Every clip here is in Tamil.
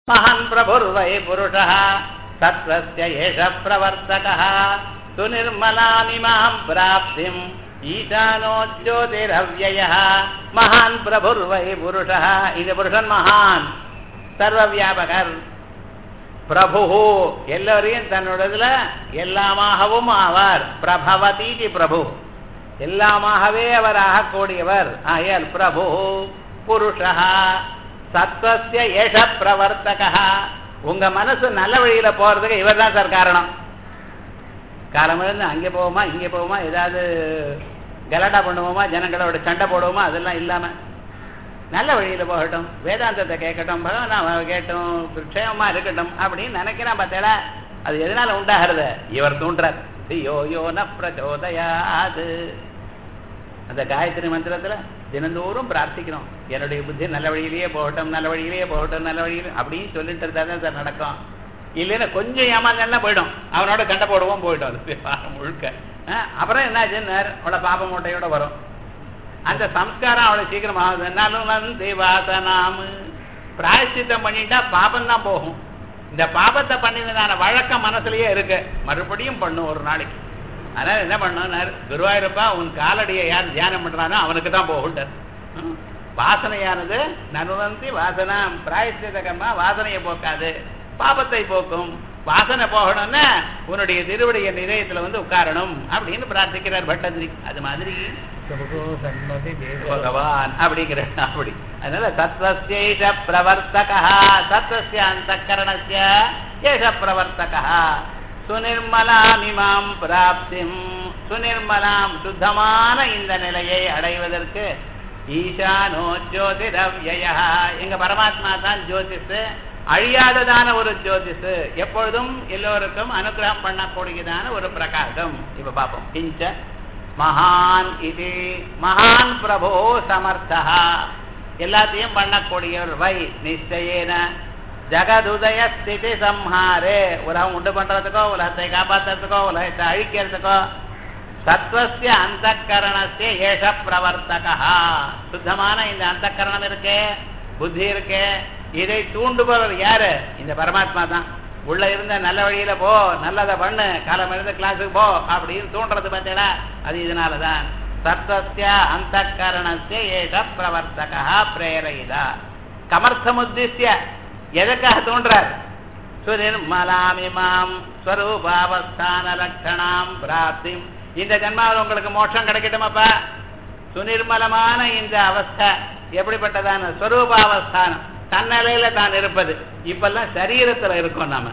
महान् प्रभुर्वै पुरुषः सत्त्वस्य एष प्रवर्तकः सुनिर्मलामिमां प्राप्तिम् ஈசானோ ஜோதிரவ்யய மகான் பிரபுர்வை புருஷா இது புருஷன் மகான் சர்வ வியாபகர் பிரபு எல்லோரையும் தன்னுடையதுல எல்லாமாகவும் ஆவார் பிரபவதீதி பிரபு எல்லாமாகவே அவர் ஆகக்கூடியவர் ஆகையால் பிரபு புருஷா சத்வசிய ஏஷ பிரவர்த்தக உங்க மனசு நல்ல வழியில போறதுக்கு இவர் தான் சார் காரணம் காலமிருந்து அங்கே போவோமா இங்கே போவோமா ஏதாவது கலாட்டா பண்ணுவோமா ஜனங்களோட சண்டை போடுவோமா அதெல்லாம் இல்லாம நல்ல வழியில போகட்டும் வேதாந்தத்தை கேட்கட்டும் பகவான் கேட்டும் க்ஷேமமா இருக்கட்டும் அப்படின்னு நினைக்கிறான் பார்த்தேடா அது எதனால உண்டாகிறது இவர் தூண்டுறார் யோ யோ ந பிரச்சோதயாது அந்த காயத்ரி மந்திரத்துல தினந்தோறும் பிரார்த்திக்கிறோம் என்னுடைய புத்தி நல்ல வழியிலேயே போகட்டும் நல்ல வழியிலேயே போகட்டும் நல்ல வழியிலே அப்படின்னு சொல்லிட்டு இருந்தா தான் சார் நடக்கும் இல்லைன்னா கொஞ்சம் ஏமாந்தா போயிடும் அவனோட சண்டை போடுவோம் போயிடும் அது முழுக்க அப்புறம் என்னாச்சுன்னு அவளை பாப்ப மூட்டையோட வரும் அந்த சம்ஸ்காரம் அவளை சீக்கிரம் ஆகுதுனாலும் வந்து வாசனாமு பிராயசித்தம் பண்ணிட்டா பாபம் தான் போகும் இந்த பாபத்தை பண்ணினதான வழக்கம் மனசுலயே இருக்கு மறுபடியும் பண்ணும் ஒரு நாளைக்கு அதனால என்ன பண்ணுனார் குருவாயிருப்பா உன் காலடியை யார் தியானம் பண்றானோ அவனுக்கு தான் போகுண்டார் வாசனையானது நனுவந்தி வாசனா பிராயசித்தகமா வாசனையை போக்காது பாபத்தை போக்கும் வாசனை போகணும்னா உன்னுடைய திருவடைய நிலையத்துல வந்து உட்காரணும் அப்படின்னு பிரார்த்திக்கிறார் பட்டதிரி அது மாதிரி பகவான் அப்படிங்கிற அப்படி அதனால சத்வசேஷ பிரவர்த்தகா சத்வசிய அந்த கரணசிய ஏஷ பிரவர்த்தகா சுனிர்மலாமிமாம் பிராப்திம் சுனிர்மலாம் சுத்தமான இந்த நிலையை அடைவதற்கு ஈசானோ ஜோதிரவ்யா எங்க பரமாத்மா தான் ஜோதிஷ் அழியாததான ஒரு ஜோதிஷ் எப்பொழுதும் எல்லோருக்கும் அனுகிரகம் பண்ணக்கூடியதான ஒரு பிரகாசம் இப்ப பார்ப்போம் கிஞ்ச மகான் இது மகான் பிரபோ சமர்த்தா எல்லாத்தையும் பண்ணக்கூடியவர் வை நிச்சயேன ஜகதுதய ஸ்திதி சம்ஹாரே உலகம் உண்டு பண்றதுக்கோ உலகத்தை காப்பாற்றுறதுக்கோ உலகத்தை அழிக்கிறதுக்கோ சத்வசிய அந்த கரணசிய ஏஷ பிரவர்த்தகா சுத்தமான இந்த அந்த கரணம் இருக்கே புத்தி இருக்கே இதை தூண்டுபவர் யாரு இந்த பரமாத்மா தான் உள்ள இருந்த நல்ல வழியில போ நல்லதை பண்ணு காலம் இருந்து கிளாஸுக்கு போ அப்படின்னு தூண்டுறது பார்த்தீங்களா அது இதனாலதான் சத்வசிய அந்த கரணசிய ஏஷ பிரவர்த்தகா பிரேரயிதா கமர்த்தமுத்திய எதற்காக தோன்றார் சுனிர்மலாமிமாம் ஸ்வரூபாவஸ்தான லட்சணாம் பிராப்தி இந்த ஜன்மாவில் உங்களுக்கு மோட்சம் கிடைக்கட்டுமாப்பா சுனிர்மலமான இந்த அவஸ்தை எப்படிப்பட்டதான ஸ்வரூபாவஸ்தானம் தன்னிலையில தான் இருப்பது இப்பெல்லாம் சரீரத்துல இருக்கோம் நாம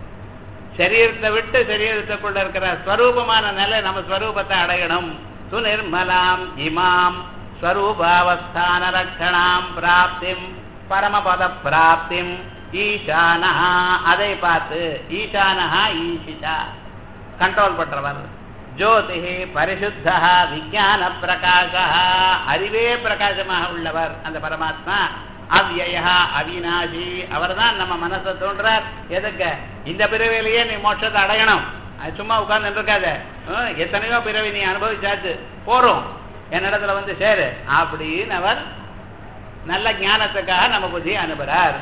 சரீரத்தை விட்டு சரீரத்துக்குள்ள இருக்கிற ஸ்வரூபமான நிலை நம்ம ஸ்வரூபத்தை அடையணும் சுனிர்மலாம் இமாம் ஸ்வரூபாவஸ்தான லட்சணாம் பிராப்திம் பரமபத பிராப்திம் ஈசானஹா அதை பார்த்து ஈசானஹா ஈஷிதா கண்ட்ரோல் பண்றவர் ஜோதி பரிசுத்தா விஜான பிரகாசா அறிவே பிரகாசமாக உள்ளவர் அந்த பரமாத்மா அவ்யயா அவிநாசி அவர் தான் நம்ம மனசை தோன்றார் எதுக்கு இந்த பிறவிலேயே நீ மோட்சத்தை அடையணும் அது சும்மா உட்கார்ந்து இருக்காத எத்தனையோ பிறவி நீ அனுபவிச்சாச்சு போறோம் என்னிடத்துல வந்து சேரு அப்படின்னு அவர் நல்ல ஞானத்துக்காக நம்ம புத்தி அனுப்புறார்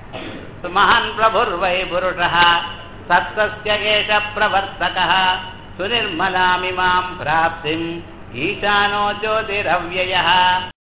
மகான் பிரபுர் வை புருஷா சத்வசிய ஏஷ பிரவர்த்தக சுனிர்மலாமிமாம் பிராப்திம் ஈசானோ ஜோதிரவ்யய